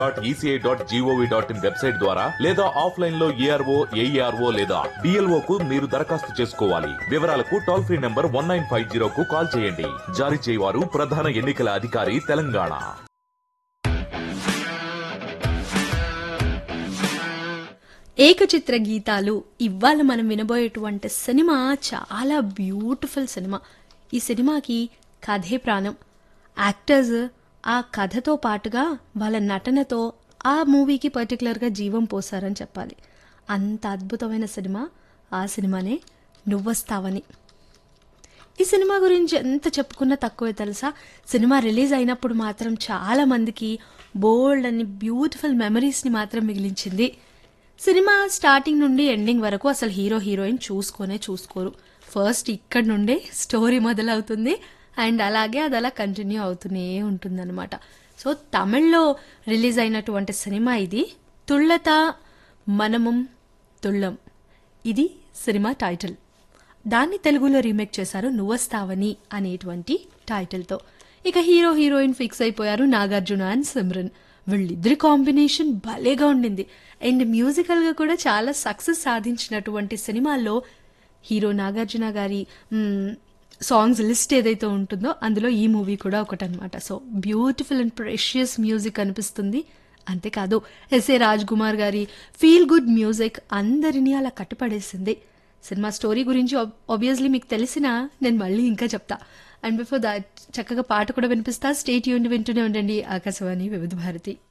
dot ECI dot gov dot in website ద్వారా లేదా offline లో ఏఆర్ఓ ఏఈఆర్ఓ లేదా డిఎల్ఓ కు మీరు దరఖాస్తు చేసుకోవాలి వివరాలకు toll free number one nine five zero కు కాల్ చేయండి జారీ చేయవారు ప్రధాన ఎన్నికల అధికారి తెలంగాణ ఏకచిత్ర గీతాలు ఇవాళ మనం వినబోయేటువంటి సినిమా చాలా బ్యూటిఫుల్ సినిమా ఈ సినిమాకి కథే ప్రాణం యాక్టర్స్ ఆ కథతో పాటుగా వాళ్ళ నటనతో ఆ మూవీకి పర్టికులర్గా జీవం పోసారని చెప్పాలి అంత అద్భుతమైన సినిమా ఆ సినిమానే నువ్వొస్తావని ఈ సినిమా గురించి ఎంత చెప్పుకున్నా తక్కువే తెలుసా సినిమా రిలీజ్ అయినప్పుడు మాత్రం చాలా మందికి బోల్డ్ అని బ్యూటిఫుల్ మెమరీస్ని మాత్రం మిగిలించింది సినిమా స్టార్టింగ్ నుండి ఎండింగ్ వరకు అసలు హీరో హీరోయిన్ చూసుకొనే చూసుకోరు ఫస్ట్ ఇక్కడ నుండే స్టోరీ మొదలవుతుంది అండ్ అలాగే అది అలా కంటిన్యూ అవుతూనే ఉంటుందన్నమాట సో తమిళ్లో రిలీజ్ అయినటువంటి సినిమా ఇది తుళ్ళత మనమం తుళ్ళం ఇది సినిమా టైటిల్ దాన్ని తెలుగులో రీమేక్ చేశారు నువ్వస్తావని అనేటువంటి టైటిల్తో ఇక హీరో హీరోయిన్ ఫిక్స్ అయిపోయారు నాగార్జున అండ్ సిమ్రన్ వీళ్ళిద్దరి కాంబినేషన్ భలేగా ఉండింది అండ్ మ్యూజికల్గా కూడా చాలా సక్సెస్ సాధించినటువంటి సినిమాల్లో హీరో నాగార్జున గారి మ్, సాంగ్స్ లిస్ట్ ఏదైతే ఉంటుందో అందులో ఈ మూవీ కూడా ఒకటనమాట so beautiful and precious music అనిపిస్తుంది అంతేకాదు ఎస్ఏ రాజ్ కుమార్ గారి ఫీల్ గుడ్ మ్యూజిక్ అందరినీ అలా కట్టుపడేసింది సినిమా స్టోరీ గురించి ఆబ్వియస్లీ మీకు తెలిసినా నేను మళ్ళీ ఇంకా చెప్తా అండ్ బిఫోర్ దాట్ చక్కగా పాట కూడా వినిపిస్తా స్టేట్ యూన్ వింటూనే ఉండండి ఆకాశవాణి వివిధ భారతి